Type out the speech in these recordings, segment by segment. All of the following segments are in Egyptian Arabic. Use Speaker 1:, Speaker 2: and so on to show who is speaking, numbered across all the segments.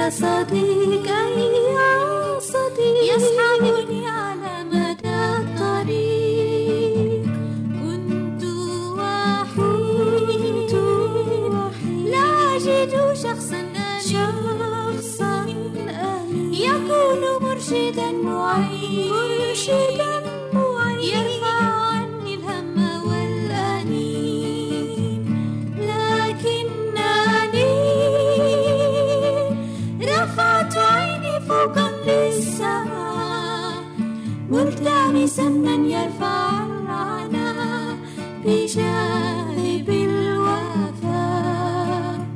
Speaker 1: يا صديق أي يا صديق يصحبني على مدى الطريق كنت وحيد لا أجد شخصا شخصا يكون مرشدا معين مرشدا معين يرفع عني الهم والأنين لكنني رفعت عيني فوقا للسماء ملتمسا من يرفع العناء بجانب الوفاء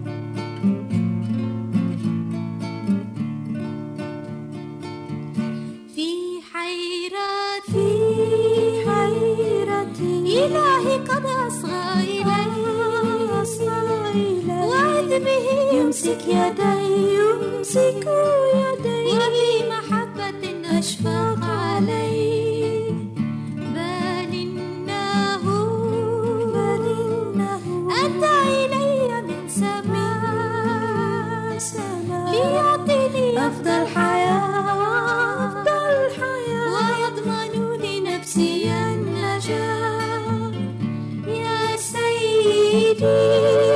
Speaker 1: في حيرتي في حيرتي إلهي قد أصغى إلي أصغى إلي وإذ به يمسك يدي يمسك يدي وفي محبة أشفق علي بل إنه بل إنه أتى إلي من سماء ليعطيني أفضل حياة أفضل حياة ويضمن لنفسي النجاة يا سيدي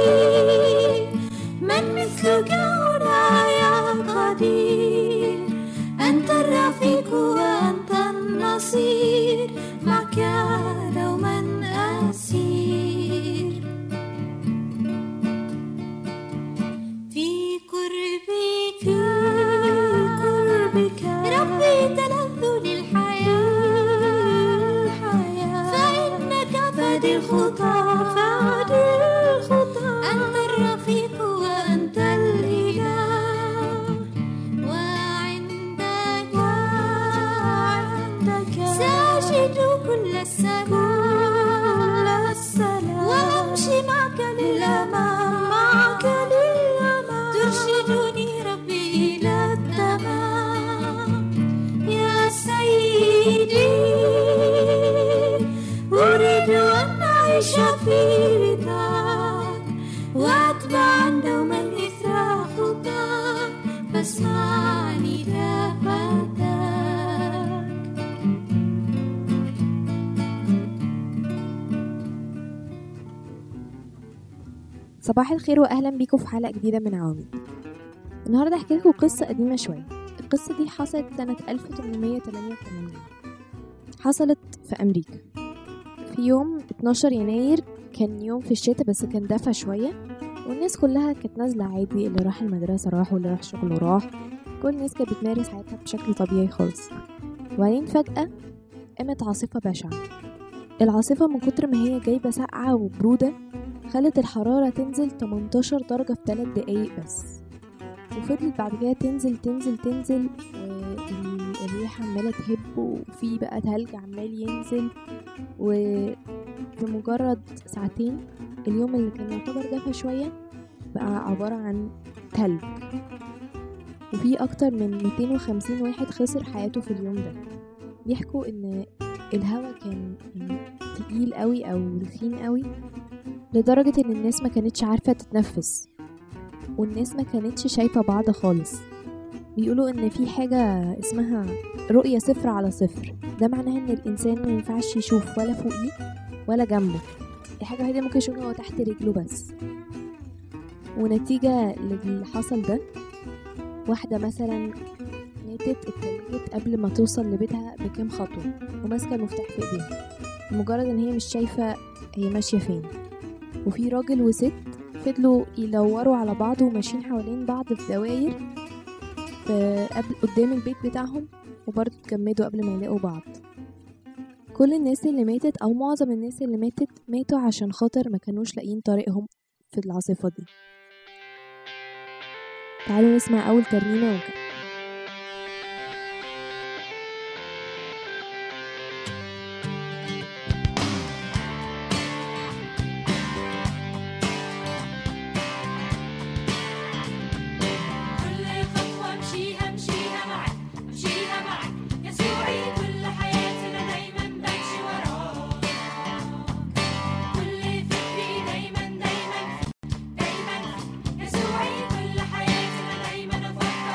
Speaker 1: من مثلك هنا يا قدير أنت الرفيق وأنت النصير معك دوما أسير في قربك في قربك ربي تلذ للحياة فإنك فادي الخطى فادي الخطى أنت الرفيق وأنت الإله وعندك وعندك سأجد كل السلام السلام وأمشي معك للأمام معك للأمام ترشدني ربي إلى التمام يا سيدي أريد أن أعيش في رضاك وأتبع دوما إثر خطاك فاسمعني دابتك
Speaker 2: صباح الخير واهلا بيكم في حلقه جديده من عواميد النهارده احكي لكم قصه قديمه شويه القصه دي حصلت سنه 1888 حصلت في امريكا في يوم 12 يناير كان يوم في الشتاء بس كان دفى شويه والناس كلها كانت نازله عادي اللي راح المدرسه راح واللي راح شغله راح كل الناس كانت بتمارس حياتها بشكل طبيعي خالص وبعدين فجاه قامت عاصفه بشعه العاصفه من كتر ما هي جايبه ساقعه وبروده خلت الحرارة تنزل 18 درجة في 3 دقايق بس وفضلت بعد كده تنزل تنزل تنزل والريح عمالة تهب وفي بقى تلج عمال ينزل وفي مجرد ساعتين اليوم اللي كان يعتبر دفى شوية بقى عبارة عن تلج وفي أكتر من 250 واحد خسر حياته في اليوم ده بيحكوا إن الهوا كان يعني تقيل قوي أو رخين قوي لدرجة إن الناس ما كانتش عارفة تتنفس والناس ما كانتش شايفة بعض خالص بيقولوا إن في حاجة اسمها رؤية صفر على صفر ده معناها إن الإنسان ما ينفعش يشوف ولا فوقيه ولا جنبه الحاجة الوحيدة اللي ممكن يشوفها هو تحت رجله بس ونتيجة للي حصل ده واحدة مثلا ماتت اتلجت قبل ما توصل لبيتها بكام خطوة وماسكة المفتاح في ايديها مجرد ان هي مش شايفة هي ماشية فين وفي راجل وست فضلوا يدوروا على بعض وماشيين حوالين بعض في دواير في قبل قدام البيت بتاعهم وبرضه اتجمدوا قبل ما يلاقوا بعض كل الناس اللي ماتت او معظم الناس اللي ماتت ماتوا عشان خاطر ما كانوش لاقيين طريقهم في العاصفة دي تعالوا نسمع اول ترنيمة ونكمل
Speaker 3: كل خطوة امشيها امشيها معك امشيها معك يسوعي كل حياتنا دايما بمشي وراك كل فكري دايما دايما دايما يسوعي كل حياتنا دايما افكر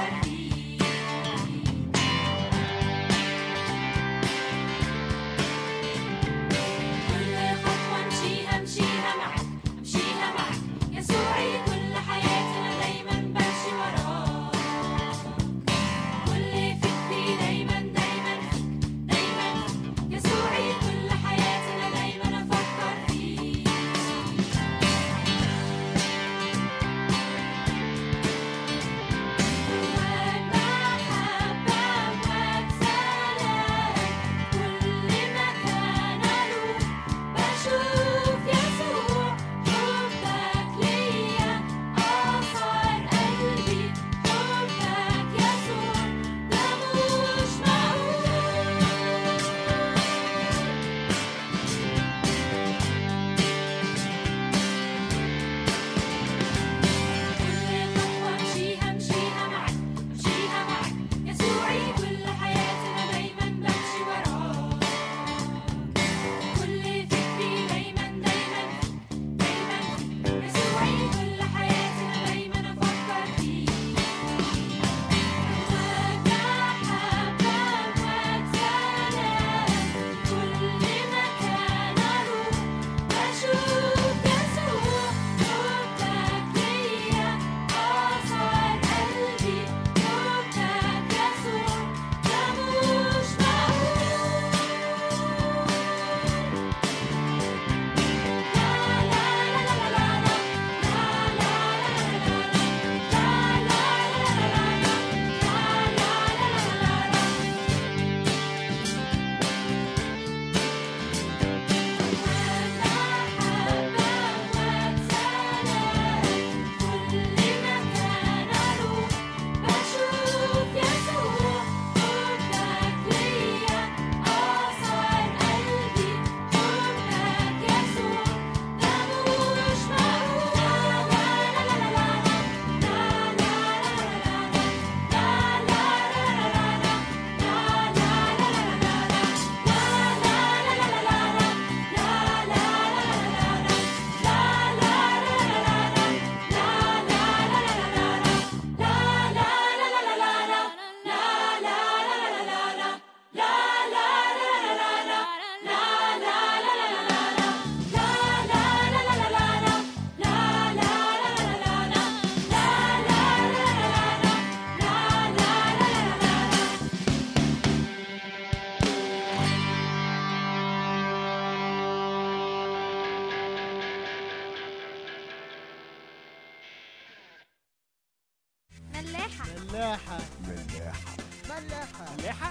Speaker 4: ملاحة
Speaker 5: ملاحة
Speaker 4: ملاحة
Speaker 5: ملاحة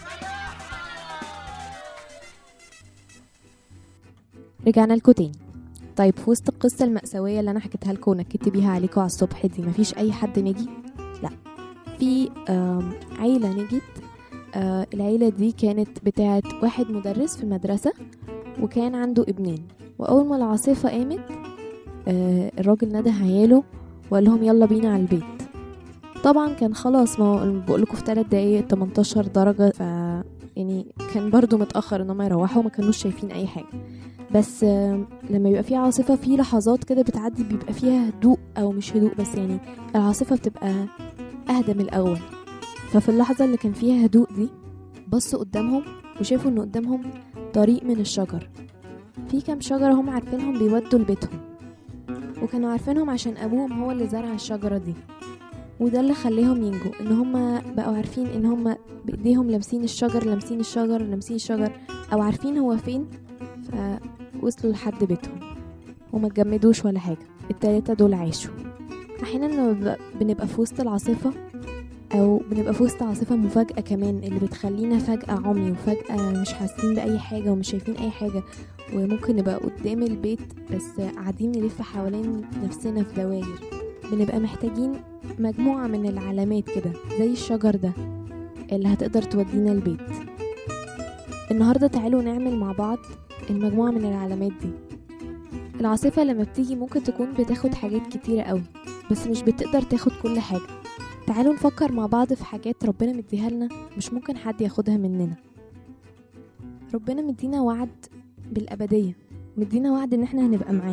Speaker 2: رجعنا لكم تاني طيب في وسط القصة المأساوية اللي أنا حكيتها لكم ونكدت بيها عليكم على الصبح دي مفيش أي حد نجي؟ لأ في آم، عيلة نجت آه، العيلة دي كانت بتاعت واحد مدرس في المدرسة وكان عنده ابنين وأول ما العاصفة قامت آه، الراجل نده عياله وقال لهم يلا بينا على البيت طبعا كان خلاص ما بقول لكم في 3 دقايق 18 درجة ف يعني كان برضو متأخر ان هم يروحوا ما كانوش شايفين اي حاجة بس آم، لما يبقى في عاصفة في لحظات كده بتعدي بيبقى فيها هدوء او مش هدوء بس يعني العاصفة بتبقى اهدى من الاول ففي اللحظة اللي كان فيها هدوء دي بصوا قدامهم وشافوا ان قدامهم طريق من الشجر في كام شجرة هم عارفينهم بيودوا لبيتهم وكانوا عارفينهم عشان ابوهم هو اللي زرع الشجرة دي وده اللي خليهم ينجوا ان هم بقوا عارفين ان هم بايديهم لامسين الشجر لامسين الشجر لامسين الشجر او عارفين هو فين فوصلوا لحد بيتهم وما اتجمدوش ولا حاجة التلاتة دول عاشوا احيانا لما بنبقى- بنبقى في وسط العاصفة او بنبقى في وسط عاصفة مفاجأة كمان اللي بتخلينا فجأة عمي وفجأة مش حاسين بأي حاجة ومش شايفين أي حاجة وممكن نبقى قدام البيت بس قاعدين نلف حوالين نفسنا في دواير بنبقى محتاجين مجموعة من العلامات كده زي الشجر ده اللي هتقدر تودينا البيت النهاردة تعالوا نعمل مع بعض المجموعة من العلامات دي العاصفة لما بتيجي ممكن تكون بتاخد حاجات كتيرة قوي بس مش بتقدر تاخد كل حاجة تعالوا نفكر مع بعض في حاجات ربنا مديها لنا مش ممكن حد ياخدها مننا ربنا مدينا وعد بالأبدية مدينا وعد ان احنا هنبقى معاه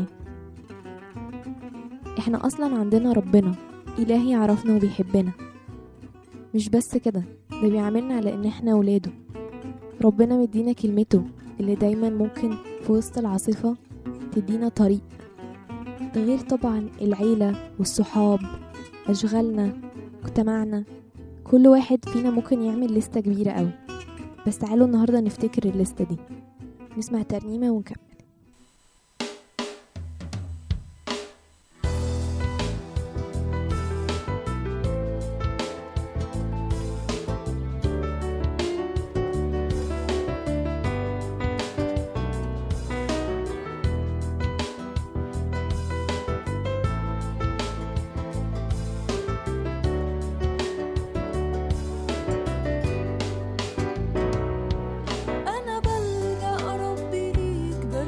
Speaker 2: احنا اصلا عندنا ربنا إله يعرفنا وبيحبنا مش بس كده ده بيعاملنا على ان احنا ولاده ربنا مدينا كلمته اللي دايما ممكن في وسط العاصفة تدينا طريق ده غير طبعا العيلة والصحاب أشغالنا مجتمعنا كل واحد فينا ممكن يعمل لستة كبيرة قوي بس تعالوا النهاردة نفتكر الليستة دي نسمع ترنيمة ونكمل
Speaker 1: أنا بلجأ ربي ليك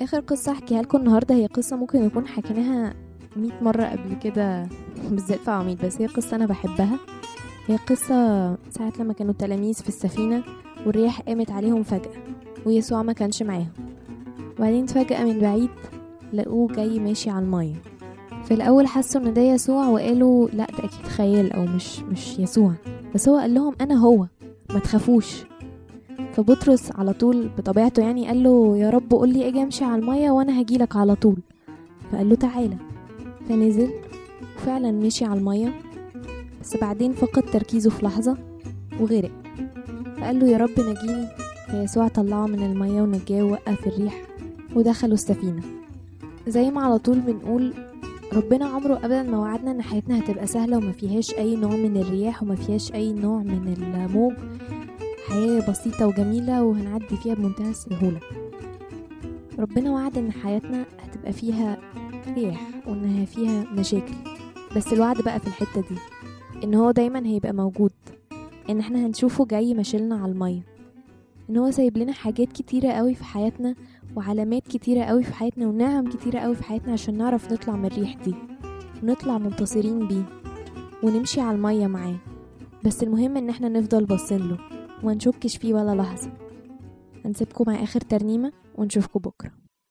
Speaker 2: اخر قصه احكيها لكم النهارده هي قصه ممكن نكون حكيناها 100 مره قبل كده بالذات في عواميد بس هي قصه انا بحبها هي قصه ساعه لما كانوا التلاميذ في السفينه والرياح قامت عليهم فجاه ويسوع ما كانش معاهم وبعدين فجاه من بعيد لقوه جاي ماشي على الميه في الاول حسوا ان ده يسوع وقالوا لا ده اكيد خيال او مش مش يسوع بس هو قال لهم انا هو ما تخافوش فبطرس على طول بطبيعته يعني قال له يا رب قول لي اجي امشي على الميه وانا هجيلك على طول فقال له تعالى فنزل وفعلا مشي على الميه بس بعدين فقد تركيزه في لحظه وغرق فقال له يا رب نجيني فيسوع طلعه من الميه ونجاه ووقف الريح ودخلوا السفينه زي ما على طول بنقول ربنا عمره ابدا ما وعدنا ان حياتنا هتبقى سهله وما فيهاش اي نوع من الرياح وما فيهاش اي نوع من الموج حياه بسيطه وجميله وهنعدي فيها بمنتهى السهوله ربنا وعد ان حياتنا هتبقى فيها رياح وانها فيها مشاكل بس الوعد بقى في الحته دي ان هو دايما هيبقى موجود ان احنا هنشوفه جاي ماشيلنا على الميه ان هو سايب لنا حاجات كتيره قوي في حياتنا وعلامات كتيرة قوي في حياتنا ونعم كتيرة قوي في حياتنا عشان نعرف نطلع من الريح دي ونطلع منتصرين بيه ونمشي على المية معاه بس المهم ان احنا نفضل باصين له وما نشكش فيه ولا لحظة هنسيبكم مع اخر ترنيمة ونشوفكم بكرة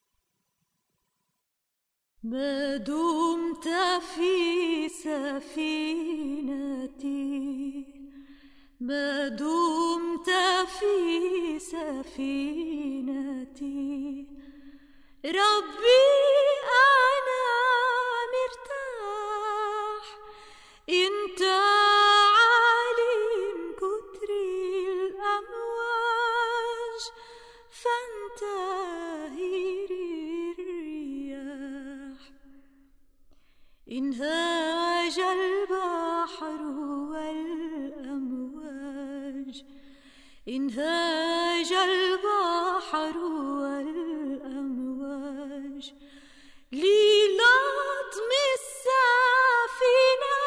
Speaker 1: ما دمت في سفينتي ما دمت في سفينتي ربي أنا مرتاح انت عالم كتر الأمواج فانتهر الرياح انهاج البحر والأمواج انهاج البحر والأمواج للطم السفينة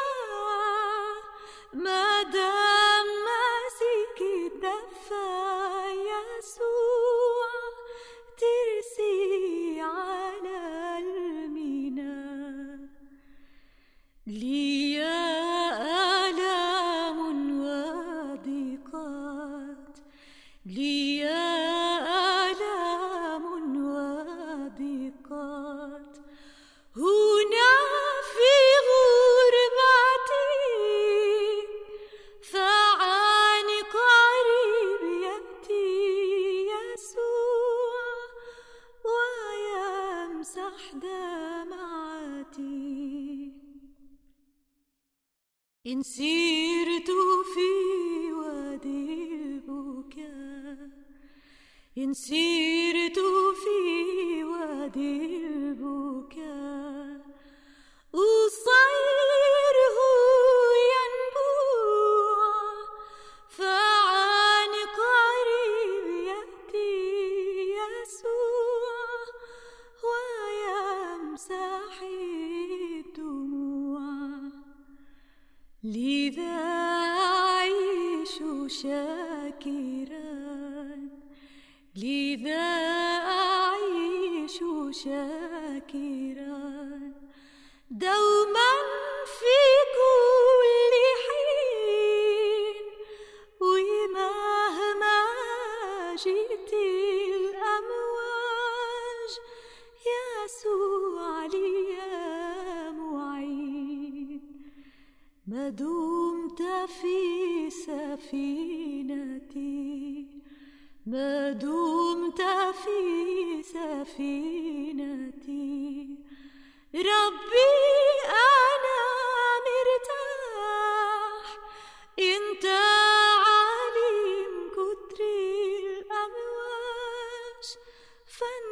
Speaker 1: ما دام ماسك الدفا يسوع ترسي على الميناء لي آلام وضيقات لي آلام وضيقات هنا في غربتي فعن قريب يأتي يسوع ويمسح دمعتي إن سيرت في وادي البكاء إن سيرت في وادي البكاء أصيره ينبوع فعن قريب يأتي يسوع ويمسح الدموع لذا أعيش شاكرا لذا أعيش شاكرا دوما في كل حين ومهما جئت الأمواج يسوع لي معين ما دمت في سفينتي ما دمت في سفينتي ربي أنا مرتاح أنت عالم كتر الأمواج فانت